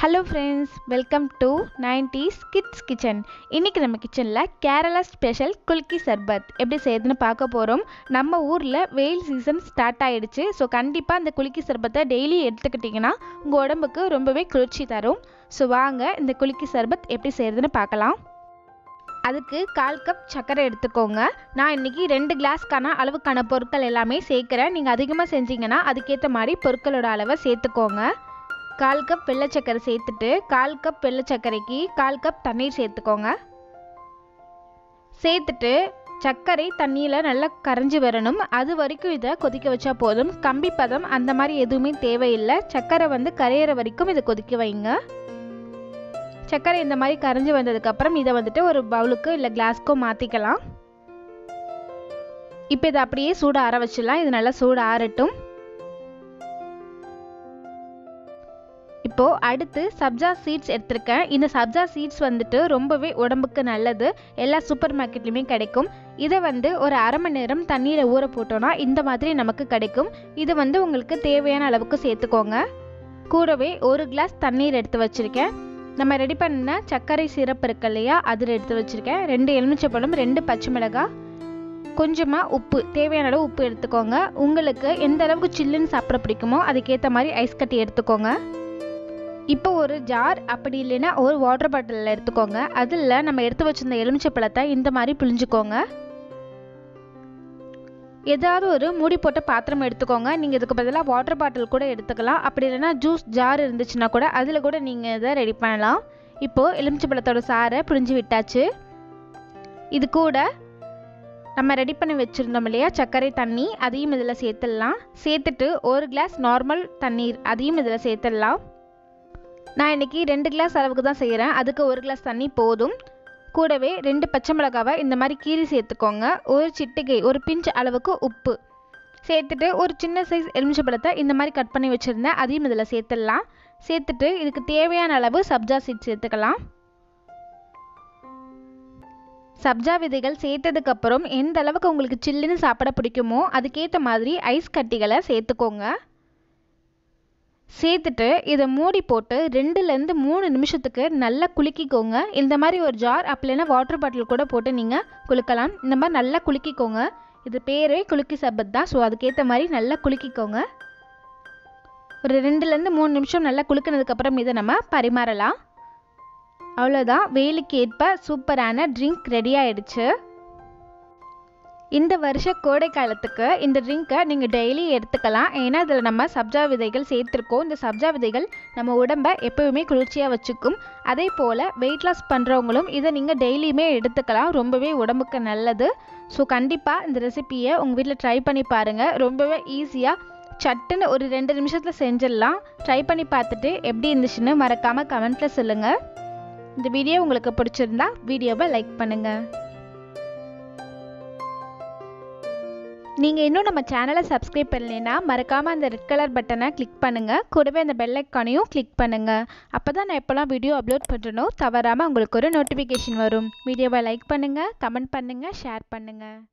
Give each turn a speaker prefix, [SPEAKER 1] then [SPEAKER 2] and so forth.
[SPEAKER 1] hello friends welcome to nineties kids kitchen இன்றைக்கி நம்ம கிச்சனில் கேரளா ஸ்பெஷல் குல்கி சர்பத் எப்படி செய்யுதுன்னு பார்க்க போகிறோம் நம்ம ஊரில் வெயில் சீசன் ஸ்டார்ட் ஆகிடுச்சு ஸோ கண்டிப்பாக இந்த குலுக்கி சர்பத்தை டெய்லி எடுத்துக்கிட்டிங்கன்னா உங்கள் உடம்புக்கு ரொம்பவே குளிர்ச்சி தரும் ஸோ வாங்க இந்த குலுக்கி சர்பத் எப்படி செய்கிறதுன்னு பார்க்கலாம் அதுக்கு கால் கப் சர்க்கரை எடுத்துக்கோங்க நான் இன்றைக்கி ரெண்டு கிளாஸ்க்கான அளவுக்கான பொருட்கள் எல்லாமே சேர்க்குறேன் நீங்கள் அதிகமாக செஞ்சீங்கன்னா அதுக்கேற்ற மாதிரி பொருட்களோட அளவை சேர்த்துக்கோங்க கால் கப் வெள்ளை சர்க்கரை சேர்த்துட்டு கால் கப் வெள்ளை சர்க்கரைக்கு கால் கப் தண்ணீர் சேர்த்துக்கோங்க சேர்த்துட்டு சர்க்கரை தண்ணியில் நல்லா கரைஞ்சி வரணும் அது வரைக்கும் இதை கொதிக்க வச்சா போதும் கம்பி பதம் அந்த மாதிரி எதுவுமே தேவையில்லை சர்க்கரை வந்து கரையிற வரைக்கும் இதை கொதிக்க வைங்க சர்க்கரை இந்த மாதிரி கரைஞ்சி வந்ததுக்கப்புறம் இதை வந்துட்டு ஒரு பவுலுக்கு இல்லை கிளாஸ்க்கோ மாற்றிக்கலாம் இப்போ இதை அப்படியே சூடு ஆற வச்சிடலாம் இது நல்லா சூடு ஆறட்டும் இப்போது அடுத்து சப்ஜா சீட்ஸ் எடுத்திருக்கேன் இந்த சப்ஜா சீட்ஸ் வந்துட்டு ரொம்பவே உடம்புக்கு நல்லது எல்லா சூப்பர் மார்க்கெட்லேயுமே கிடைக்கும் இதை வந்து ஒரு அரை மணி நேரம் தண்ணியில் ஊற போட்டோன்னா இந்த மாதிரி நமக்கு கிடைக்கும் இது வந்து உங்களுக்கு தேவையான அளவுக்கு சேர்த்துக்கோங்க கூடவே ஒரு கிளாஸ் தண்ணீர் எடுத்து வச்சுருக்கேன் நம்ம ரெடி பண்ண சர்க்கரை சிரப் இருக்கு இல்லையா அதில் எடுத்து வச்சுருக்கேன் ரெண்டு எலுமிச்சப்பழம் ரெண்டு பச்சை மிளகாய் கொஞ்சமாக உப்பு தேவையான அளவு உப்பு எடுத்துக்கோங்க உங்களுக்கு எந்த அளவுக்கு சில்லுன்னு சாப்பிட பிடிக்குமோ அதுக்கேற்ற மாதிரி ஐஸ் கட்டி எடுத்துக்கோங்க இப்போ ஒரு ஜார் அப்படி இல்லைன்னா ஒரு வாட்டர் பாட்டிலில் எடுத்துக்கோங்க அதில் நம்ம எடுத்து வச்சிருந்த எலுமிச்சை பழத்தை இந்த மாதிரி பிழிஞ்சுக்கோங்க ஏதாவது ஒரு மூடி போட்ட பாத்திரம் எடுத்துக்கோங்க நீங்கள் இதுக்கு பதிலாக வாட்டர் பாட்டில் கூட எடுத்துக்கலாம் அப்படி இல்லைன்னா ஜூஸ் ஜார் இருந்துச்சுன்னா கூட அதில் கூட நீங்கள் இதை ரெடி பண்ணலாம் இப்போது எலுமிச்சை பழத்தோட சாரை பிழிஞ்சு விட்டாச்சு இது கூட நம்ம ரெடி பண்ணி வச்சுருந்தோம் இல்லையா சர்க்கரை தண்ணி அதையும் இதில் சேர்த்துடலாம் சேர்த்துட்டு ஒரு கிளாஸ் நார்மல் தண்ணீர் அதையும் இதில் சேர்த்துடலாம் நான் இன்றைக்கி ரெண்டு கிளாஸ் அளவுக்கு தான் செய்கிறேன் அதுக்கு ஒரு கிளாஸ் தண்ணி போதும் கூடவே ரெண்டு பச்சை மிளகாவை இந்த மாதிரி கீரி சேர்த்துக்கோங்க ஒரு சிட்டிகை ஒரு பிஞ்ச் அளவுக்கு உப்பு சேர்த்துட்டு ஒரு சின்ன சைஸ் எலுமிச்சை பழத்தை இந்த மாதிரி கட் பண்ணி வச்சுருந்தேன் அதையும் இதில் சேர்த்துடலாம் சேர்த்துட்டு இதுக்கு தேவையான அளவு சப்ஜா சீட் சேர்த்துக்கலாம் சப்ஜா விதைகள் சேர்த்ததுக்கப்புறம் எந்த அளவுக்கு உங்களுக்கு சில்லுன்னு சாப்பிட பிடிக்குமோ அதுக்கேற்ற மாதிரி ஐஸ் கட்டிகளை சேர்த்துக்கோங்க சேர்த்துட்டு இதை மூடி போட்டு ரெண்டுலேருந்து மூணு நிமிஷத்துக்கு நல்லா குலுக்கிக்கோங்க இந்த மாதிரி ஒரு ஜார் அப்படின்னா வாட்டர் பாட்டில் கூட போட்டு நீங்கள் குலுக்கலாம் இந்த மாதிரி நல்லா குலுக்கிக்கோங்க இது பேரே குலுக்கி சப்பத் தான் ஸோ அதுக்கேற்ற மாதிரி நல்லா குலுக்கிக்கோங்க ஒரு ரெண்டுலேருந்து மூணு நிமிஷம் நல்லா குலுக்கினதுக்கப்புறம் இதை நம்ம பரிமாறலாம் அவ்வளோதான் வெயிலுக்கு ஏற்ப சூப்பரான ட்ரிங்க் ரெடி ஆயிடுச்சு இந்த வருஷ கோடை காலத்துக்கு இந்த ட்ரிங்க்கை நீங்கள் டெய்லி எடுத்துக்கலாம் ஏன்னா இதில் நம்ம சப்ஜா விதைகள் சேர்த்துருக்கோம் இந்த சப்ஜா விதைகள் நம்ம உடம்பை எப்போவுமே குளிர்ச்சியாக வச்சுக்கும் அதே போல் வெயிட் லாஸ் பண்ணுறவங்களும் இதை நீங்கள் டெய்லியுமே எடுத்துக்கலாம் ரொம்பவே உடம்புக்கு நல்லது ஸோ கண்டிப்பாக இந்த ரெசிப்பியை உங்கள் வீட்டில் ட்ரை பண்ணி பாருங்கள் ரொம்பவே ஈஸியாக சட்டுன்னு ஒரு ரெண்டு நிமிஷத்தில் செஞ்சிடலாம் ட்ரை பண்ணி பார்த்துட்டு எப்படி இருந்துச்சுன்னு மறக்காமல் கமெண்ட்டில் சொல்லுங்கள் இந்த வீடியோ உங்களுக்கு பிடிச்சிருந்தா வீடியோவை லைக் பண்ணுங்கள் நீங்கள் இன்னும் நம்ம சேனலை சப்ஸ்கிரைப் பண்ணலைன்னா மறக்காமல் அந்த ரெட் கலர் பட்டனை கிளிக் பண்ணுங்கள் கூடவே அந்த பெல் ஐக்கானையும் கிளிக் பண்ணுங்கள் அப்போ தான் நான் எப்போல்லாம் வீடியோ அப்லோட் பண்ணுறனோ தவறாமல் உங்களுக்கு ஒரு நோட்டிஃபிகேஷன் வரும் வீடியோவை லைக் பண்ணுங்கள் கமெண்ட் பண்ணுங்கள் ஷேர் பண்ணுங்கள்